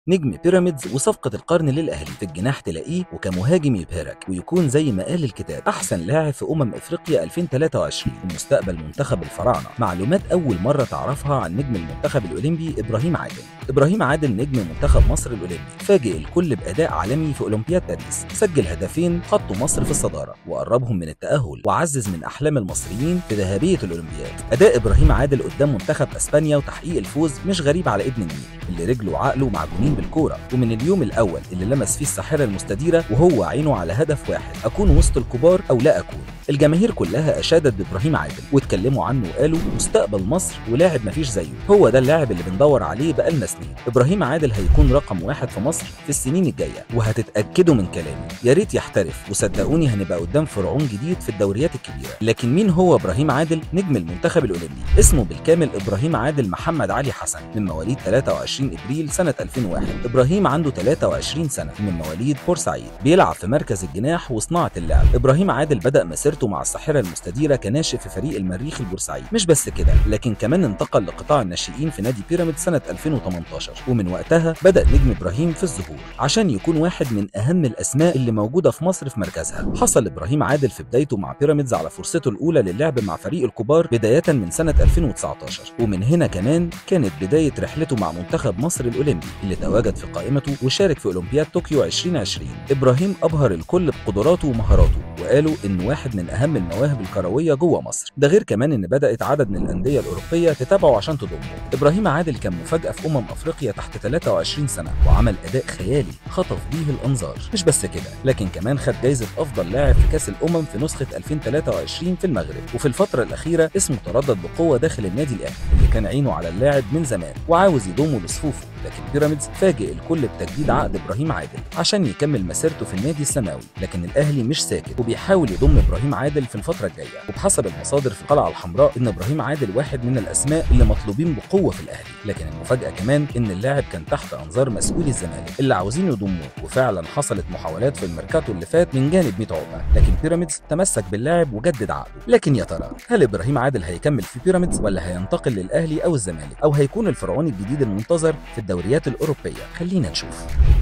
نجم بيراميدز وصفقة القرن للأهلي في الجناح تلاقيه وكمهاجم يبهرك ويكون زي ما قال الكتاب أحسن لاعب في أمم إفريقيا 2023 ومستقبل منتخب الفراعنة معلومات أول مرة تعرفها عن نجم المنتخب الأولمبي إبراهيم عادل إبراهيم عادل نجم منتخب مصر الأولمبي فاجئ الكل بأداء عالمي في أولمبياد باريس سجل هدفين حطوا مصر في الصدارة وقربهم من التأهل وعزز من أحلام المصريين في ذهبية الأولمبياد أداء إبراهيم عادل قدام منتخب أسبانيا وتحقيق الفوز مش غريب على ابن النيل اللي رجله وعقله معجونين بالكوره ومن اليوم الاول اللي لمس فيه الساحره المستديره وهو عينه على هدف واحد اكون وسط الكبار او لا اكون الجماهير كلها اشادت بابراهيم عادل واتكلموا عنه وقالوا مستقبل مصر ولاعب مفيش زيه هو ده اللاعب اللي بندور عليه بقالنا سنين ابراهيم عادل هيكون رقم واحد في مصر في السنين الجايه وهتتاكدوا من كلامي يا ريت يحترف وصدقوني هنبقى قدام فرعون جديد في الدوريات الكبيره لكن مين هو ابراهيم عادل نجم المنتخب الاولمبي اسمه بالكامل ابراهيم عادل محمد علي حسن من مواليد 23 ابريل سنه 2001 ابراهيم عنده 23 سنه من مواليد بورسعيد بيلعب في مركز الجناح وصناعه اللعب ابراهيم عادل بدا مسيرته مع الساحره المستديره كناشئ في فريق المريخ البورسعيد مش بس كده لكن كمان انتقل لقطاع الناشئين في نادي بيراميد سنه 2018 ومن وقتها بدا نجم ابراهيم في الظهور عشان يكون واحد من اهم الاسماء اللي موجوده في مصر في مركزها حصل ابراهيم عادل في بدايته مع بيراميدز على فرصته الاولى للعب مع فريق الكبار بدايه من سنه 2019 ومن هنا كمان كانت بدايه رحلته مع منتخب مصر الاولمبي اللي تواجد في قائمته وشارك في اولمبياد طوكيو 2020 ابراهيم ابهر الكل بقدراته ومهاراته وقالوا انه واحد من اهم المواهب الكرويه جوه مصر ده غير كمان ان بدات عدد من الانديه الاوروبيه تتابعه عشان تضمه ابراهيم عادل كان مفاجاه في امم افريقيا تحت 23 سنه وعمل اداء خيالي خطف بيه الانظار مش بس كده لكن كمان خد جايزه افضل لاعب في كاس الامم في نسخه 2023 في المغرب وفي الفتره الاخيره اسمه تردد بقوه داخل النادي الاهلي اللي كان عينه على اللاعب من زمان وعاوز يضمه لصفوفه لكن بيراميدز فاجئ الكل بتجديد عقد ابراهيم عادل عشان يكمل مسيرته في النادي السماوي لكن الاهلي مش ساكت وبيحاول يضم ابراهيم عادل في الفتره الجايه وبحسب المصادر في القلعه الحمراء ان ابراهيم عادل واحد من الاسماء اللي مطلوبين بقوه في الاهلي لكن المفاجاه كمان ان اللاعب كان تحت انظار مسؤولي الزمالك اللي عاوزين يضموه وفعلا حصلت محاولات في الميركاتو اللي فات من جانب ميت عقبه لكن بيراميدز تمسك باللاعب وجدد عقده لكن يا ترى هل ابراهيم عادل هيكمل في بيراميدز ولا هينتقل للاهلي او الزمالك او هيكون الفرعون الجديد المنتظر في الدوريات الاوروبيه خلينا نشوف